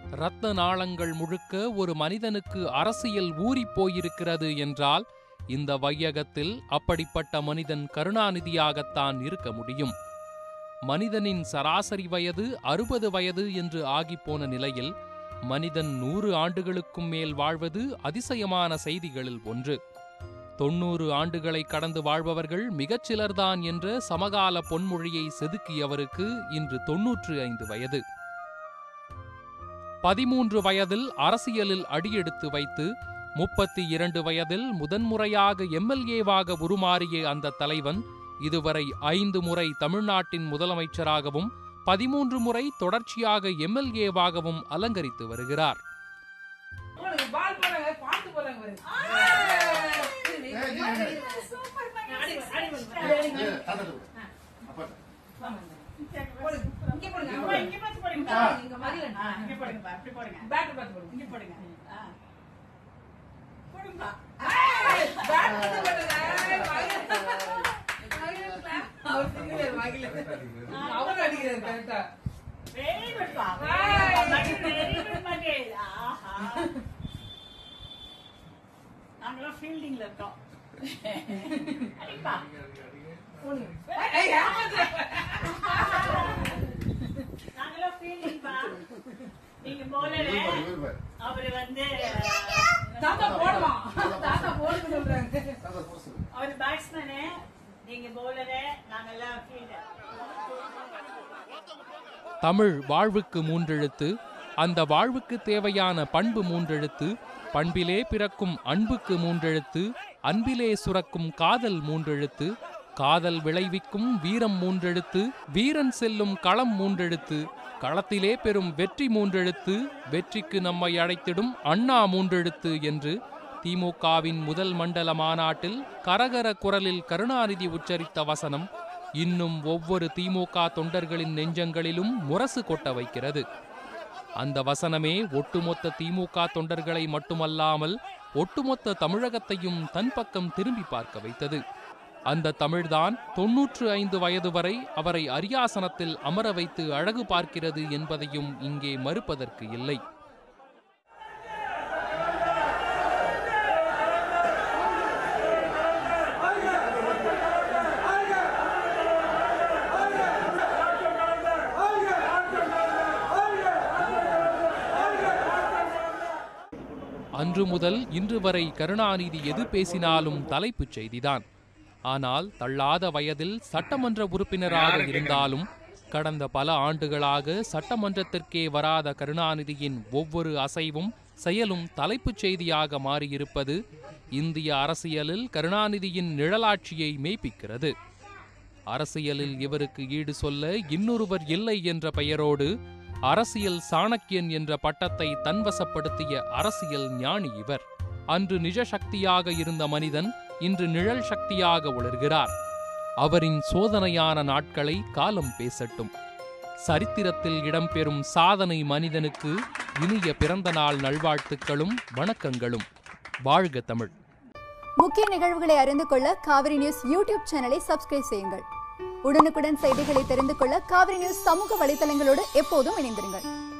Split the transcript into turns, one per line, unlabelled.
ரத்ன நாளங்கள் முழுக்க ஒரு மனிதனுக்கு அரசியல் ஊறிப் போயிருக்கிறது என்றால் இந்த வையகத்தில் அப்படிப்பட்ட மனிதன் கருணாநிதியாகத்தான் இருக்க முடியும் மனிதனின் சராசரி வயது அறுபது வயது என்று ஆகிப்போன நிலையில் மனிதன் நூறு ஆண்டுகளுக்கும் மேல் வாழ்வது அதிசயமான செய்திகளில் ஒன்று தொன்னூறு ஆண்டுகளை கடந்து வாழ்பவர்கள் மிகச் சிலர்தான் என்ற சமகால பொன்மொழியை செதுக்கியவருக்கு இன்று தொன்னூற்று ஐந்து வயது பதிமூன்று வயதில் அரசியலில் அடியெடுத்து வைத்து முப்பத்தி இரண்டு வயதில் முதன்முறையாக எம்எல்ஏவாக உருமாறிய அந்த தலைவன் இதுவரை ஐந்து முறை தமிழ்நாட்டின் முதலமைச்சராகவும் பதிமூன்று முறை தொடர்ச்சியாக எம்எல்ஏவாகவும் அலங்கரித்து வருகிறார்
போடுங்க, பால் போடுங்க, பாட்டு போடுறாங்க பாருங்க.
சூப்பர் பண்ணி
அடி, அடி பண்ணுங்க.
sister.
போடுங்க. இங்க போடுங்க,
அப்பா,
போடுங்க.
இங்க பார்த்து போடுங்க.
ஆ, இங்க மதியில.
ஆ, இங்க போடுங்கப்பா, இப்படி போடுங்க.
பேட்டு பார்த்து போடுங்க.
இங்க போடுங்க. ஆ. போடுங்கப்பா.
ஏய், பேட்டு பார்த்து போடுங்க. ஏய், மகிழ. மகிழ. அவர் சிரிக்கிறாரு, மகிழ. அவர் அடிக்கிறாரு correct ஆ.
Very good பா.
ஏய்.
மகன் very good மகன். ஆஹா. நாங்கெல்லாம் ஃபீல்டிங்ல இருக்கோம் அடிப்பா
ஏய், ஏமாத்து.
நாங்கெல்லாம் ஃபீல்டிங் பா நீங்க போலரு அவரு வந்து
தாத்தா போடுவான். தாத்தா போடுன்னு சொல்றாங்க.
அவர் பேட்ஸ்மேனு நீங்க போலரு நாங்கெல்லாம் ஃபீல்டர்
தமிழ் வாழ்வுக்கு மூன்றெழுத்து அந்த வாழ்வுக்கு தேவையான பண்பு மூன்றெழுத்து பண்பிலே பிறக்கும் அன்புக்கு மூன்றெழுத்து அன்பிலே சுரக்கும் காதல் மூன்றெழுத்து காதல் விளைவிக்கும் வீரம் மூன்றெழுத்து வீரன் செல்லும் களம் மூன்றெழுத்து களத்திலே பெறும் வெற்றி மூன்றெழுத்து வெற்றிக்கு நம்மை அழைத்திடும் அண்ணா மூன்றெழுத்து என்று திமுகவின் முதல் மண்டல மாநாட்டில் கரகர குரலில் கருணாநிதி உச்சரித்த வசனம் இன்னும் ஒவ்வொரு திமுக தொண்டர்களின் நெஞ்சங்களிலும் முரசு கொட்ட வைக்கிறது அந்த வசனமே ஒட்டுமொத்த திமுக தொண்டர்களை மட்டுமல்லாமல் ஒட்டுமொத்த தமிழகத்தையும் தன் பக்கம் திரும்பி பார்க்க வைத்தது அந்த தமிழ்தான் தொன்னூற்று ஐந்து வயது வரை அவரை அரியாசனத்தில் அமர வைத்து அழகு பார்க்கிறது என்பதையும் இங்கே மறுப்பதற்கு இல்லை அன்று முதல் இன்று வரை கருணாநிதி எது பேசினாலும் தலைப்புச் செய்திதான் ஆனால் தள்ளாத வயதில் சட்டமன்ற உறுப்பினராக இருந்தாலும் கடந்த பல ஆண்டுகளாக சட்டமன்றத்திற்கே வராத கருணாநிதியின் ஒவ்வொரு அசைவும் செயலும் தலைப்புச் செய்தியாக மாறியிருப்பது இந்திய அரசியலில் கருணாநிதியின் நிழலாட்சியை மெய்ப்பிக்கிறது அரசியலில் இவருக்கு ஈடு சொல்ல இன்னொருவர் இல்லை என்ற பெயரோடு அரசியல் சாணக்கியன் என்ற பட்டத்தை தன்வசப்படுத்திய அரசியல் ஞானி இவர் அன்று நிஜ சக்தியாக இருந்த மனிதன் இன்று நிழல் சக்தியாக ஒளிர்கிறார் அவரின் சோதனையான நாட்களை காலம் பேசட்டும் சரித்திரத்தில் இடம்பெறும் சாதனை மனிதனுக்கு இனிய பிறந்த நாள் நல்வாழ்த்துக்களும் வணக்கங்களும் வாழ்க தமிழ்
முக்கிய நிகழ்வுகளை அறிந்து கொள்ள காவிரி நியூஸ் யூடியூப் சேனலை சப்ஸ்கிரைப் செய்யுங்கள் உடனுக்குடன் செய்திகளை தெரிந்து கொள்ள காவிரி நியூஸ் சமூக வலைதளங்களோடு எப்போதும் இணைந்திருங்கள்